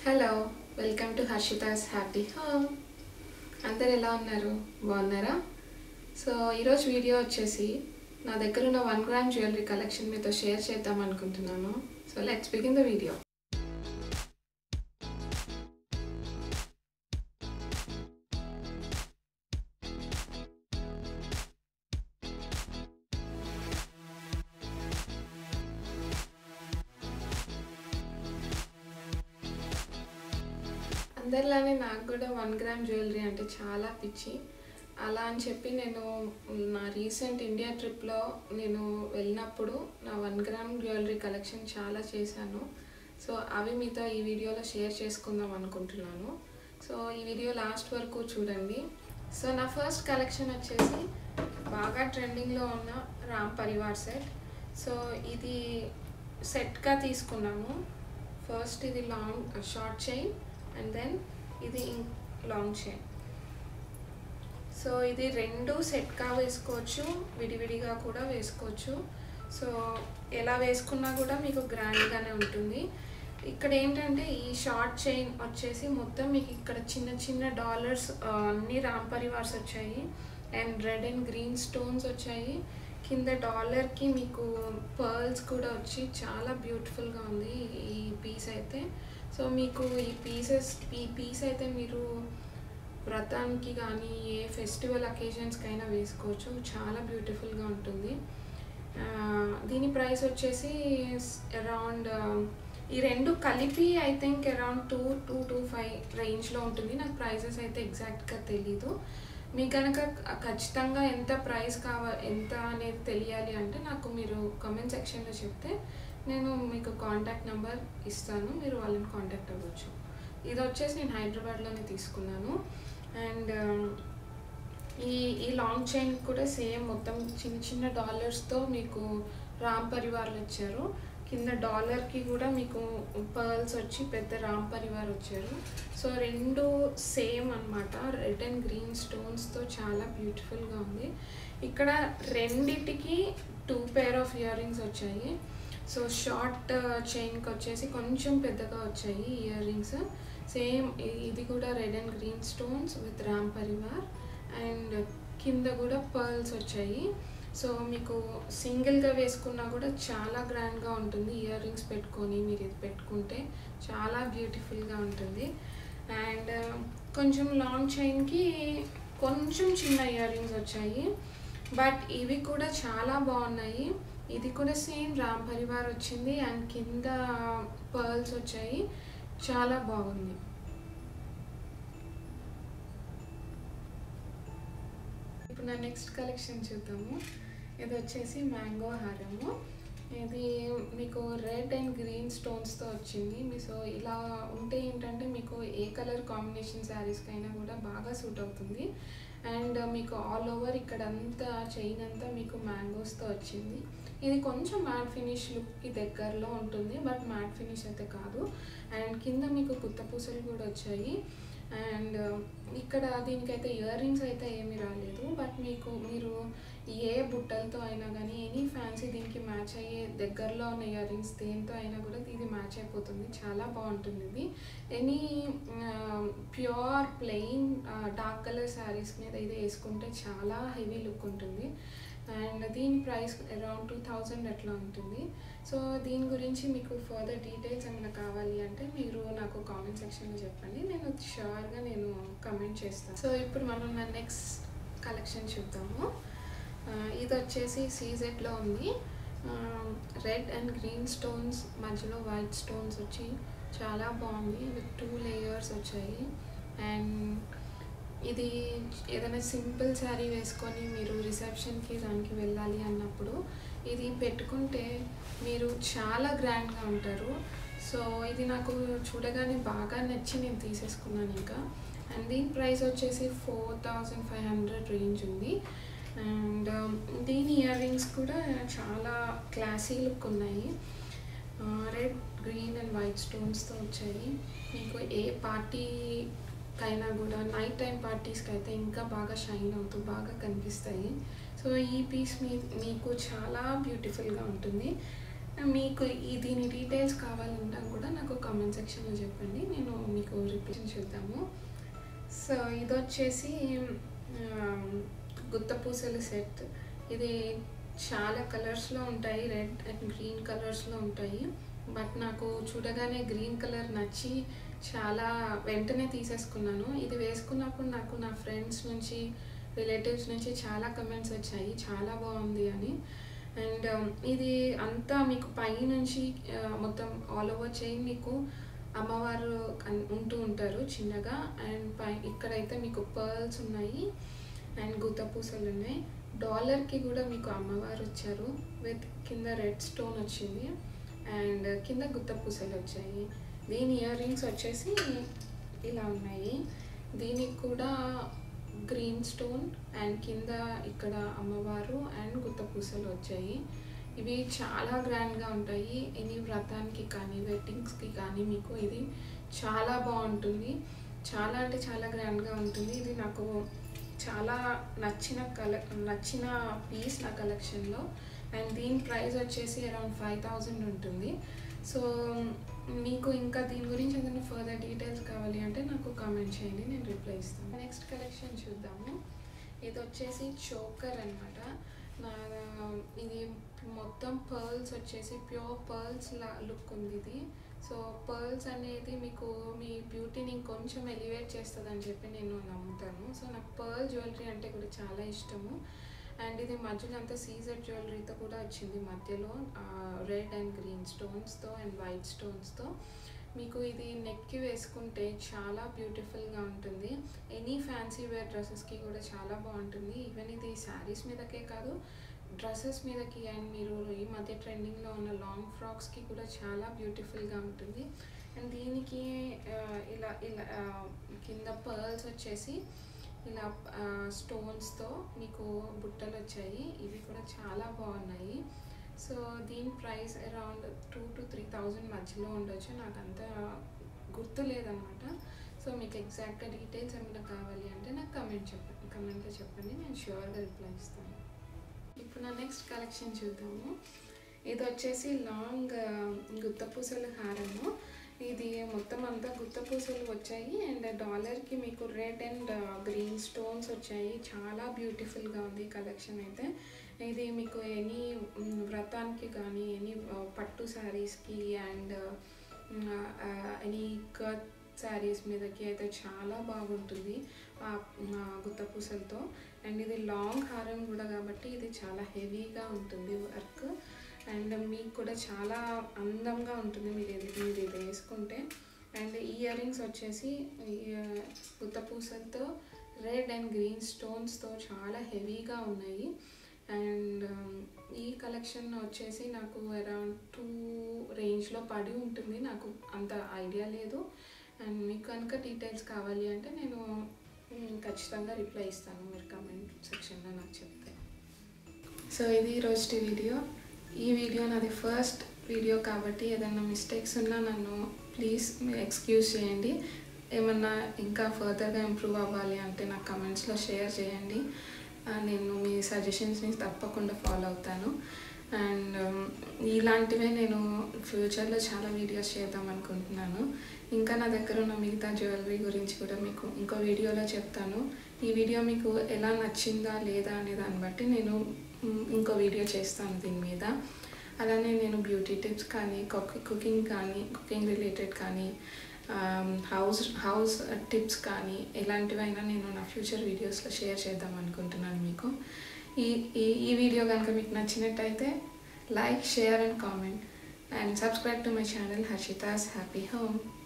hello welcome to Harshita's happy home అందరు ఎలా ఉన్నారు బాగున్నారా సో ఈరోజు వీడియో వచ్చేసి నా దగ్గర ఉన్న వన్ గ్రామ్ జ్యువెలరీ కలెక్షన్ మీతో షేర్ చేద్దాం అనుకుంటున్నాను so let's begin the video అందరిలానే నాకు కూడా వన్ గ్రామ్ జ్యువెలరీ అంటే చాలా పిచ్చి అలా అని చెప్పి నేను నా రీసెంట్ ఇండియా ట్రిప్లో నేను వెళ్ళినప్పుడు నా వన్ గ్రామ్ జ్యువెలరీ కలెక్షన్ చాలా చేశాను సో అవి మీతో ఈ వీడియోలో షేర్ చేసుకుందాం అనుకుంటున్నాను సో ఈ వీడియో లాస్ట్ వరకు చూడండి సో నా ఫస్ట్ కలెక్షన్ వచ్చేసి బాగా ట్రెండింగ్లో ఉన్న రామ్ పరివార్ సెట్ సో ఇది సెట్గా తీసుకున్నాను ఫస్ట్ ఇది long short chain and then ఇది లాంగ్ చైన్ సో ఇది రెండు సెట్గా వేసుకోవచ్చు విడివిడిగా కూడా వేసుకోవచ్చు సో ఎలా వేసుకున్నా కూడా మీకు గ్రాండ్గానే ఉంటుంది ఇక్కడ ఏంటంటే ఈ షార్ట్ చైన్ వచ్చేసి మొత్తం మీకు ఇక్కడ చిన్న చిన్న డాలర్స్ అన్ని రామ్ పరివార్స్ వచ్చాయి and red and green stones వచ్చాయి కింద డాలర్కి మీకు పర్ల్స్ కూడా వచ్చి చాలా బ్యూటిఫుల్గా ఉంది ఈ పీస్ అయితే సో మీకు ఈ పీసెస్ ఈ పీస్ అయితే మీరు వ్రతానికి కానీ ఏ ఫెస్టివల్ అకేషన్స్కైనా వేసుకోవచ్చు చాలా బ్యూటిఫుల్గా ఉంటుంది దీని ప్రైస్ వచ్చేసి అరౌండ్ ఈ రెండు కలిపి I think around two two two five రేంజ్లో ఉంటుంది నాకు ప్రైసెస్ అయితే ఎగ్జాక్ట్గా తెలీదు మీకు కనుక ఖచ్చితంగా ఎంత ప్రైస్ కావా ఎంత అనేది తెలియాలి అంటే నాకు మీరు కామెంట్ సెక్షన్లో చెప్తే నేను మీకు కాంటాక్ట్ నెంబర్ ఇస్తాను మీరు వాళ్ళని కాంటాక్ట్ అవ్వచ్చు ఇది వచ్చేసి నేను హైదరాబాద్లోనే తీసుకున్నాను అండ్ ఈ ఈ లాంగ్ చైన్ కూడా సేమ్ మొత్తం చిన్న చిన్న డాలర్స్తో మీకు రామ్ పరివార్లు ఇచ్చారు కింద డాలర్కి కూడా మీకు పర్ల్స్ వచ్చి పెద్ద రామ్ పరివార్ వచ్చారు సో రెండు సేమ్ అనమాట రెడ్ అండ్ గ్రీన్ స్టోన్స్తో చాలా బ్యూటిఫుల్గా ఉంది ఇక్కడ రెండిటికి two pair of earrings వచ్చాయి సో షార్ట్ చైన్కి వచ్చేసి కొంచెం పెద్దగా వచ్చాయి ఇయర్ రింగ్స్ సేమ్ ఇది కూడా red and green stones with Ram Parivar and కింద కూడా పర్ల్స్ వచ్చాయి సో మీకు సింగిల్గా వేసుకున్నా కూడా చాలా గ్రాండ్గా ఉంటుంది ఇయర్ రింగ్స్ పెట్టుకొని మీరు ఇది పెట్టుకుంటే చాలా బ్యూటిఫుల్గా ఉంటుంది అండ్ కొంచెం లాంగ్ చైన్కి కొంచెం చిన్న ఇయర్ రింగ్స్ వచ్చాయి బట్ ఇవి కూడా చాలా బాగున్నాయి ఇది కూడా సేమ్ రామ్ పరివార్ వచ్చింది అండ్ కింద పర్ల్స్ వచ్చాయి చాలా బాగుంది ఇప్పుడు నా నెక్స్ట్ కలెక్షన్ చూద్దాము ఇది వచ్చేసి మ్యాంగో హారము ఇది మీకు రెడ్ అండ్ గ్రీన్ స్టోన్స్తో వచ్చింది మీ సో ఇలా ఉంటే ఏంటంటే మీకు ఏ కలర్ కాంబినేషన్ శారీస్కైనా కూడా బాగా సూట్ అవుతుంది అండ్ మీకు ఆల్ ఓవర్ ఇక్కడ అంతా చైన్ అంతా మీకు మ్యాంగోస్తో వచ్చింది ఇది కొంచెం మ్యాట్ ఫినిష్ లుక్కి దగ్గరలో ఉంటుంది బట్ మ్యాట్ ఫినిష్ అయితే కాదు అండ్ కింద మీకు కుత్త పూసలు కూడా వచ్చాయి అండ్ ఇక్కడ దీనికైతే ఇయర్ రింగ్స్ అయితే ఏమీ రాలేదు బట్ మీకు మీరు ఏ బుట్టలతో అయినా కానీ ఎనీ ఫ్యాన్సీ దీనికి మ్యాచ్ అయ్యే దగ్గరలో ఉన్న ఇయర్ రింగ్స్ దేంతో అయినా కూడా ఇది మ్యాచ్ అయిపోతుంది చాలా బాగుంటుంది ఇది any pure plain dark colour saris మీద ఇది వేసుకుంటే చాలా హెవీ లుక్ ఉంటుంది అండ్ దీని ప్రైస్ అరౌండ్ టూ థౌజండ్ అట్లా ఉంటుంది సో దీని గురించి మీకు ఫర్దర్ డీటెయిల్స్ ఏమైనా కావాలి అంటే మీరు నాకు కామెంట్ సెక్షన్లో చెప్పండి నేను షూర్గా నేను కమెంట్ చేస్తాను సో ఇప్పుడు మనం నా నెక్స్ట్ కలెక్షన్ చూద్దాము ఇది వచ్చేసి సీజెట్లో ఉంది రెడ్ అండ్ గ్రీన్ స్టోన్స్ మధ్యలో వైట్ స్టోన్స్ వచ్చి చాలా బాగుంది విత్ టూ లేయర్స్ వచ్చాయి అండ్ ఇది ఏదైనా సింపుల్ శారీ వేసుకొని మీరు రిసెప్షన్కి దానికి వెళ్ళాలి అన్నప్పుడు ఇది పెట్టుకుంటే మీరు చాలా గ్రాండ్గా ఉంటారు సో ఇది నాకు చూడగానే బాగా నచ్చి నేను తీసేసుకున్నాను ఇంకా అండ్ దీని ప్రైస్ వచ్చేసి four thousand five hundred range ఉంది అండ్ దీని ఇయర్ రింగ్స్ కూడా చాలా క్లాసీ లుక్ ఉన్నాయి రెడ్ గ్రీన్ అండ్ వైట్ స్టోన్స్తో వచ్చాయి మీకు ఏ పార్టీ కైనా కూడా నైట్ టైం పార్టీస్కి అయితే ఇంకా బాగా షైన్ అవుతూ బాగా కనిపిస్తాయి సో ఈ పీస్ మీ మీకు చాలా బ్యూటిఫుల్గా ఉంటుంది మీకు ఈ దీని డీటెయిల్స్ కావాలన్నా కూడా నాకు కామెంట్ సెక్షన్లో చెప్పండి నేను మీకు రిప్లై చూద్దాము సో ఇది వచ్చేసి గుత్తపూసల సెట్ ఇది చాలా కలర్స్లో ఉంటాయి రెడ్ అండ్ గ్రీన్ కలర్స్లో ఉంటాయి బట్ నాకు చూడగానే గ్రీన్ కలర్ నచ్చి చాలా వెంటనే తీసేసుకున్నాను ఇది వేసుకున్నప్పుడు నాకు నా ఫ్రెండ్స్ నుంచి రిలేటివ్స్ నుంచి చాలా కమెంట్స్ వచ్చాయి చాలా బాగుంది అని అండ్ ఇది అంతా మీకు పై నుంచి ఆ, మొత్తం ఆల్ ఓవర్ చైన్ మీకు అమ్మవారు కన్- ఉంటూ ఉంటారు చిన్నగా అండ్ పై ఇక్కడైతే మీకు పర్ల్స్ ఉన్నాయి అండ్ గుత్త పూసలు ఉన్నాయి డాలర్కి కూడా మీకు అమ్మవారు వచ్చారు విత్ కింద రెడ్ స్టోన్ వచ్చింది అండ్ కింద గుత్త పూసలు వచ్చాయి దీని ఇయర్ రింగ్స్ వచ్చేసి ఇలా ఉన్నాయి దీనికి కూడా గ్రీన్ స్టోన్ అండ్ కింద ఇక్కడ అమ్మవారు అండ్ గుత్త పూసలు వచ్చాయి ఇవి చాలా గ్రాండ్గా ఉంటాయి ఎనీ వ్రతానికి కానీ వెడ్డింగ్స్కి కానీ మీకు ఇది చాలా బాగుంటుంది చాలా అంటే చాలా గ్రాండ్గా ఉంటుంది ఇది నాకు చాలా నచ్చిన కల నచ్చిన పీస్ నా కలెక్షన్లో అండ్ దీని ప్రైస్ వచ్చేసి అరౌండ్ ఫైవ్ థౌజండ్ ఉంటుంది సో మీకు ఇంకా దీని గురించి ఏదైనా ఫర్దర్ డీటెయిల్స్ కావాలి అంటే నాకు కామెంట్ చేయండి నేను రిప్లై ఇస్తాను నెక్స్ట్ కలెక్షన్ చూద్దాము ఇది వచ్చేసి చోకర్ అనమాట నా ఇది మొత్తం పర్ల్స్ వచ్చేసి ప్యూర్ పర్ల్స్ లా లుక్ ఉంది ఇది సో పర్ల్స్ అనేది మీకు మీ బ్యూటీని ఇంకొంచెం ఎలివేట్ చేస్తుంది అని చెప్పి నేను నమ్ముతాను సో నాకు పర్ల్ జ్యువెలరీ అంటే కూడా చాలా ఇష్టము అండ్ ఇది మధ్యలో అంతా సీజర్ జ్యువెలరీతో కూడా వచ్చింది మధ్యలో రెడ్ అండ్ గ్రీన్ స్టోన్స్తో అండ్ వైట్ స్టోన్స్తో మీకు ఇది నెక్కి వేసుకుంటే చాలా బ్యూటిఫుల్గా ఉంటుంది ఎనీ ఫ్యాన్సీ వేర్ డ్రెస్సెస్కి కూడా చాలా బాగుంటుంది ఈవెన్ ఇది శారీస్ మీదకే కాదు డ్రెస్సెస్ మీదకి అండ్ మీరు ఈ మధ్య ట్రెండింగ్లో ఉన్న లాంగ్ ఫ్రాక్స్కి కూడా చాలా బ్యూటిఫుల్గా ఉంటుంది అండ్ దీనికి ఆ, ఇలా ఇలా ఆ, కింద పర్ల్స్ వచ్చేసి ఇలా స్టోన్స్తో మీకు బుట్టలు వచ్చాయి ఇవి కూడా చాలా బాగున్నాయి సో దీని price around two to three thousand మధ్యలో ఉండొచ్చు నాకు అంత గుర్తు లేదనమాట సో మీకు ఎగ్జాక్ట్గా డీటెయిల్స్ ఏమైనా కావాలి అంటే నాకు కమెంట్ చెప్పండి కమెంట్లో చెప్పండి నేను షూర్గా రిప్లై ఇస్తాను ఇప్పుడు నా నెక్స్ట్ కలెక్షన్ చూద్దాము ఇది వచ్చేసి లాంగ్ గుత్తపూసల హారము ఇది మొత్తం అంతా గుత్తపూసలు వచ్చాయి అండ్ డాలర్కి మీకు రెడ్ అండ్ గ్రీన్ స్టోన్స్ వచ్చాయి చాలా బ్యూటిఫుల్గా ఉంది కలెక్షన్ అయితే ఇది మీకు ఎనీ వ్రతానికి కానీ ఎనీ పట్టు శారీస్కి అండ్ ఎనీ కట్ శారీస్ మీదకి అయితే చాలా బాగుంటుంది ఆ ఆ గుత్త పూసలతో అండ్ ఇది లాంగ్ హారం కూడా కాబట్టి ఇది చాలా హెవీగా ఉంటుంది వర్క్ అండ్ మీకు కూడా చాలా అందంగా ఉంటుంది మీరు ఇది మీరు ఇది వేసుకుంటే అండ్ ఇయర్ రింగ్స్ వచ్చేసి ఈ, ఆ, గుత్త పూసలతో రెడ్ అండ్ గ్రీన్ స్టోన్స్తో చాలా హెవీగా ఉన్నాయి అండ్ ఈ కలెక్షన్ వచ్చేసి నాకు అరౌండ్ టూ రేంజ్లో పడి ఉంటుంది నాకు అంత ఐడియా లేదు అండ్ మీకు కనుక డీటెయిల్స్ కావాలి అంటే నేను మ్, ఖచ్చితంగా రిప్లై ఇస్తాను మీరు కమెంట్ సెక్షన్లో నాకు చెప్తే సో ఇది రోజు వీడియో ఈ వీడియో నాది ఫస్ట్ వీడియో కాబట్టి ఏదైనా మిస్టేక్స్ ఉన్నా నన్ను ప్లీజ్ ఎక్స్క్యూజ్ చేయండి ఏమన్నా ఇంకా ఫర్దర్గా ఇంప్రూవ్ అవ్వాలి అంటే నాకు కమెంట్స్లో షేర్ చేయండి ఆ, నేను మీ సజెషన్స్ని తప్పకుండా ఫాలో అవుతాను అండ్ ఇలాంటివే నేను ఫ్యూచర్లో చాలా వీడియోస్ చేద్దాం అనుకుంటున్నాను ఇంకా నా దగ్గర ఉన్న మిగతా జ్యువెలరీ గురించి కూడా మీకు ఇంకో వీడియోలో చెప్తాను ఈ వీడియో మీకు ఎలా నచ్చిందా లేదా అనే దాన్ని బట్టి నేను మ్, ఇంకో వీడియో చేస్తాను దీని మీద అలానే నేను బ్యూటీ టిప్స్ కానీ కుకింగ్ కానీ కుకింగ్ రిలేటెడ్ కానీ హౌస్ హౌస్ టిప్స్ కానీ ఎలాంటివైనా నేను నా ఫ్యూచర్ వీడియోస్లో షేర్ చేద్దాం అనుకుంటున్నాను మీకు ఈ ఈ ఈ వీడియో కనుక మీకు నచ్చినట్టయితే like share and comment and subscribe to my channel Harshita's happy home